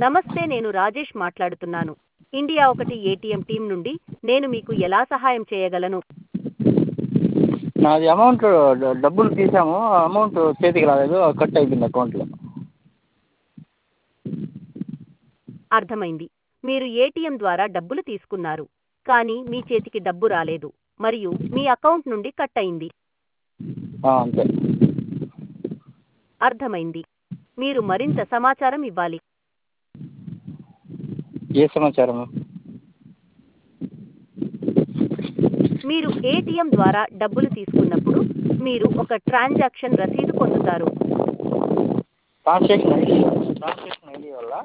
నమస్తే నేను రాజేష్ మాట్లాడుతున్నాను ఇండియా ఒకటి ఏటీఎం టీం నుండి నేను మీకు ఎలా సహాయం చేయగలను నాది అమౌంట్ డ- డబ్బులు తీసాము అమౌంట్ చేతికి రాలేదు కట్ అయిపోయింది అకౌంట్లో అర్థమైంది మీరు ఏటీఎం ద్వారా డబ్బులు తీసుకున్నారు కానీ మీ చేతికి డబ్బు రాలేదు మరియు మీ అకౌంట్ నుండి కట్ అయింది అంతే అర్థమైంది మీరు మరింత సమాచారం ఇవ్వాలి ఏ సమాచారం మీరు ఏటీఎం ద్వారా డబ్బులు తీసుకున్నప్పుడు మీరు ఒక ట్రాన్సాక్షన్ రసీదు పొందుతారు ట్రాన్సాక్షన్ ఐడి ట్రాన్సాక్షన్ ఐడి వల్ల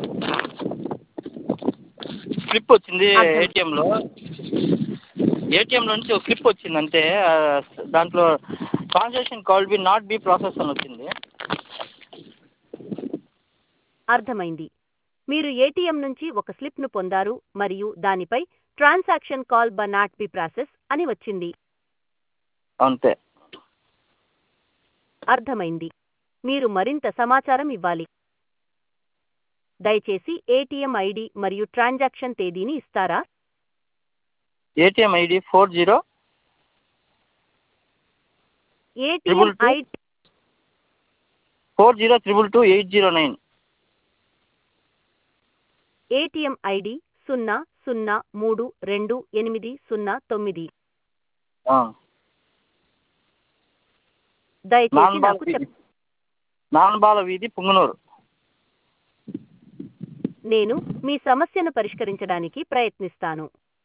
స్లిప్ వచ్చింది అర్థం. ఏటీఎంలో ఏటీఎంలో నుంచి ఒక స్లిప్ వచ్చింది అంతే ఆ, దాంట్లో transaction could be not be process అని వచ్చింది అర్థమైంది మీరు ఏటీఎం నుంచి ఒక స్లిప్ను పొందారు మరియు దానిపై transaction could be not be process అని వచ్చింది అంతే అర్థమైంది మీరు మరింత సమాచారం ఇవ్వాలి దయచేసి ఏటీఎం ఐడి మరియు ట్రాన్సాక్షన్ తేదీని ఇస్తారా ATM ID four zero ATM Triple two? ID four zero triple two eight zero nine ATM ID సున్నా సున్నా మూడు రెండు ఎనిమిది సున్నా తొమ్మిది దయచేసి నాన్బాల నాకు వీధి చెప్ నాన్బాల వీధి పుంగనూరు నేను మీ సమస్యను పరిష్కరించడానికి ప్రయత్నిస్తాను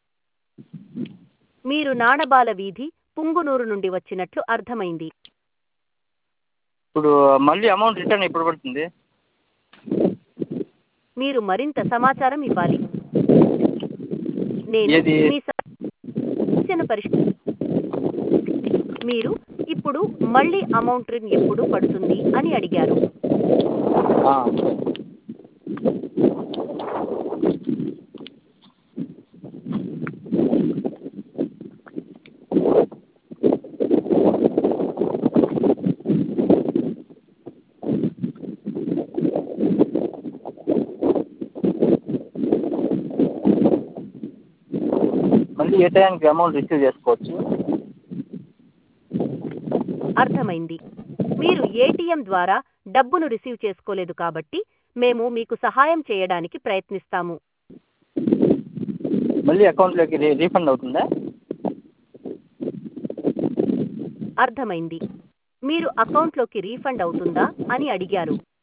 మీరు నాణబాల వీధి పుంగునూరు నుండి వచ్చినట్లు అర్థమైంది ఇప్పుడు మళ్ళీ అమౌంట్ రిటర్న్ ఎప్పుడు పడుతుంది మీరు మరింత సమాచారం ఇవ్వాలి నేను ఏది? మీ సమస్యను పరిష్క మీరు ఇప్పుడు మళ్ళీ అమౌంట్ రిన్ ఎప్పుడు పడుతుంది అని అడిగారు ఆ, మళ్ళీ ఏ టైంకి అమౌంట్ రిసీవ్ చేసుకోవచ్చు అర్థమైంది మీరు ఏటీఎం ద్వారా డబ్బును రిసీవ్ చేసుకోలేదు కాబట్టి మేము మీకు సహాయం చేయడానికి ప్రయత్నిస్తాము మళ్ళీ అకౌంట్లోకి రీ రీఫండ్ అవుతుందా అర్థమైంది మీరు అకౌంట్లోకి రీఫండ్ అవుతుందా అని అడిగారు